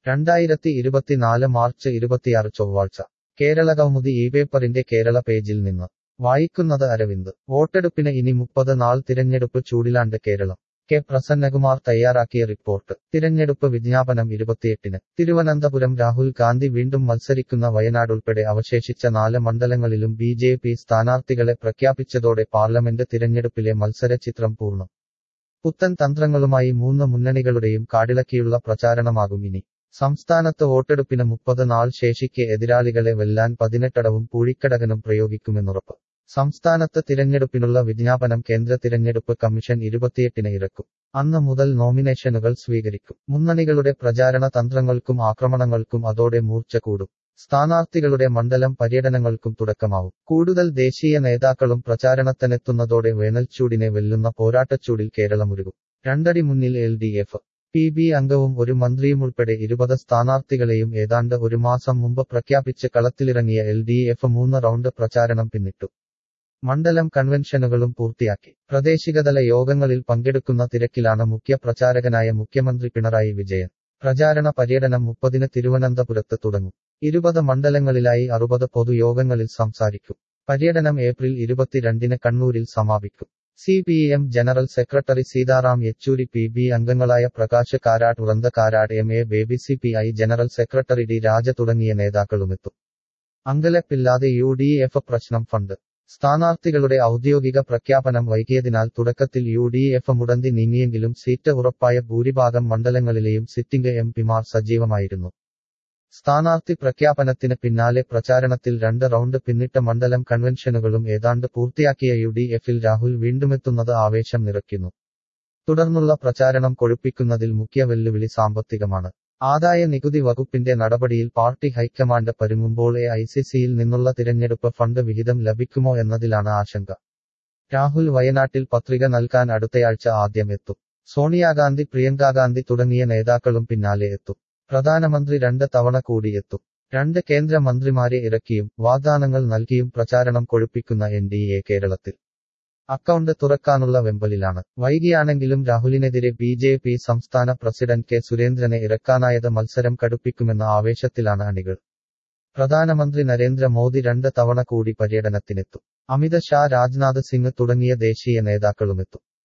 രണ്ടായിരത്തി ഇരുപത്തിനാല് മാർച്ച് ഇരുപത്തിയാറ് ചൊവ്വാഴ്ച കേരള കൗമുദി ഈ പേപ്പറിന്റെ കേരള പേജിൽ നിന്ന് വായിക്കുന്നത് അരവിന്ദ് വോട്ടെടുപ്പിന് ഇനി മുപ്പത് നാൾ തിരഞ്ഞെടുപ്പ് ചൂടിലാണ്ട് കേരളം കെ പ്രസന്നകുമാർ തയ്യാറാക്കിയ റിപ്പോർട്ട് തിരഞ്ഞെടുപ്പ് വിജ്ഞാപനം ഇരുപത്തിയെട്ടിന് തിരുവനന്തപുരം രാഹുൽ ഗാന്ധി വീണ്ടും മത്സരിക്കുന്ന വയനാടുൾപ്പെടെ അവശേഷിച്ച നാല് മണ്ഡലങ്ങളിലും ബി ജെ പി സ്ഥാനാർത്ഥികളെ പ്രഖ്യാപിച്ചതോടെ പാർലമെന്റ് തിരഞ്ഞെടുപ്പിലെ മത്സര ചിത്രം പൂർണ്ണം പുത്തൻ തന്ത്രങ്ങളുമായി മൂന്ന് മുന്നണികളുടെയും കാടിളക്കിയുള്ള പ്രചാരണമാകും ഇനി സംസ്ഥാനത്ത് വോട്ടെടുപ്പിന് മുപ്പത് നാൾ ശേഷിക്കെ എതിരാളികളെ വെല്ലാൻ പതിനെട്ടടവും പൂഴിക്കടകനും പ്രയോഗിക്കുമെന്നുറപ്പ് സംസ്ഥാനത്ത് തിരഞ്ഞെടുപ്പിനുള്ള വിജ്ഞാപനം കേന്ദ്ര തിരഞ്ഞെടുപ്പ് കമ്മീഷൻ ഇരുപത്തിയെട്ടിന് ഇറക്കും അന്ന് മുതൽ നോമിനേഷനുകൾ സ്വീകരിക്കും മുന്നണികളുടെ പ്രചാരണ തന്ത്രങ്ങൾക്കും ആക്രമണങ്ങൾക്കും അതോടെ മൂർച്ച കൂടും സ്ഥാനാർത്ഥികളുടെ മണ്ഡലം പര്യടനങ്ങൾക്കും തുടക്കമാവും കൂടുതൽ ദേശീയ നേതാക്കളും പ്രചാരണത്തിനെത്തുന്നതോടെ വേനൽച്ചൂടിനെ വെല്ലുന്ന പോരാട്ടച്ചൂടിൽ കേരളമുരുകും രണ്ടടി മുന്നിൽ L D F P B അംഗവും ഒരു മന്ത്രിയുമുൾപ്പെടെ ഇരുപത് സ്ഥാനാർത്ഥികളെയും ഏതാണ്ട് ഒരു മാസം മുമ്പ് പ്രഖ്യാപിച്ച് കളത്തിലിറങ്ങിയ എൽ ഡി എഫ് മൂന്ന് റൗണ്ട് പ്രചാരണം പിന്നിട്ടു മണ്ഡലം കൺവെൻഷനുകളും പൂർത്തിയാക്കി പ്രാദേശികതല യോഗങ്ങളിൽ പങ്കെടുക്കുന്ന തിരക്കിലാണ് മുഖ്യ പ്രചാരകനായ മുഖ്യമന്ത്രി പിണറായി വിജയൻ പ്രചാരണ പര്യടനം മുപ്പതിന് തിരുവനന്തപുരത്ത് തുടങ്ങും ഇരുപത് മണ്ഡലങ്ങളിലായി അറുപത് പൊതുയോഗങ്ങളിൽ സംസാരിക്കും പര്യടനം ഏപ്രിൽ ഇരുപത്തിരണ്ടിന് കണ്ണൂരിൽ സമാപിക്കും C P M general secretary Sitaram Yechury P B അംഗങ്ങളായ പ്രകാശ് കാരാട്ട് ഉറന്ത Karat M A Baby C P I general secretary D Raja തുടങ്ങിയ നേതാക്കളുമെത്തും അങ്കലപ്പില്ലാതെ യു ഡി എഫ് പ്രശ്നം ഫണ്ട് സ്ഥാനാർത്ഥികളുടെ ഔദ്യോഗിക പ്രഖ്യാപനം വൈകിയതിനാൽ തുടക്കത്തിൽ യു ഡി എഫ് മുടന്തി നീങ്ങിയെങ്കിലും സീറ്റ് ഉറപ്പായ ഭൂരിഭാഗം മണ്ഡലങ്ങളിലെയും സിറ്റിംഗ് എം പിമാർ സജീവമായിരുന്നു സ്ഥാനാർത്ഥി പ്രഖ്യാപനത്തിന് പിന്നാലെ പ്രചാരണത്തിൽ രണ്ട് റൗണ്ട് പിന്നിട്ട മണ്ഡലം കൺവെൻഷനുകളും ഏതാണ്ട് പൂർത്തിയാക്കിയ യു ഡി എഫിൽ രാഹുൽ വീണ്ടുമെത്തുന്നത് ആവേശം നിറയ്ക്കുന്നു തുടർന്നുള്ള പ്രചാരണം കൊഴുപ്പിക്കുന്നതിൽ മുഖ്യ വെല്ലുവിളി സാമ്പത്തികമാണ് ആദായ നികുതി വകുപ്പിന്റെ നടപടിയിൽ പാർട്ടി ഹൈക്കമാൻഡ് പരുങ്ങുമ്പോൾ എ ഐ സി സിയിൽ നിന്നുള്ള തിരഞ്ഞെടുപ്പ് ഫണ്ട് വിഹിതം ലഭിക്കുമോ എന്നതിലാണ് ആശങ്ക രാഹുൽ വയനാട്ടിൽ പത്രിക നൽകാൻ അടുത്തയാഴ്ച ആദ്യം എത്തും സോണിയാഗാന്ധി പ്രിയങ്കാഗാന്ധി തുടങ്ങിയ നേതാക്കളും പിന്നാലെ എത്തും പ്രധാനമന്ത്രി രണ്ട് തവണ കൂടിയെത്തും രണ്ട് കേന്ദ്ര മന്ത്രിമാരെ ഇറക്കിയും വാഗ്ദാനങ്ങൾ നൽകിയും പ്രചാരണം കൊഴുപ്പിക്കുന്ന എൻ ഡി എ കേരളത്തിൽ അക്കൗണ്ട് തുറക്കാനുള്ള വെമ്പലിലാണ് വൈകിയാണെങ്കിലും രാഹുലിനെതിരെ ബി ജെ പി സംസ്ഥാന പ്രസിഡന്റ് കെ സുരേന്ദ്രനെ ഇറക്കാനായത് മത്സരം കടുപ്പിക്കുമെന്ന ആവേശത്തിലാണ് അണികൾ പ്രധാനമന്ത്രി നരേന്ദ്രമോദി രണ്ട് തവണ കൂടി പര്യടനത്തിനെത്തും അമിത് ഷാ രാജ്നാഥ് സിംഗ് തുടങ്ങിയ ദേശീയ നേതാക്കളുമെത്തും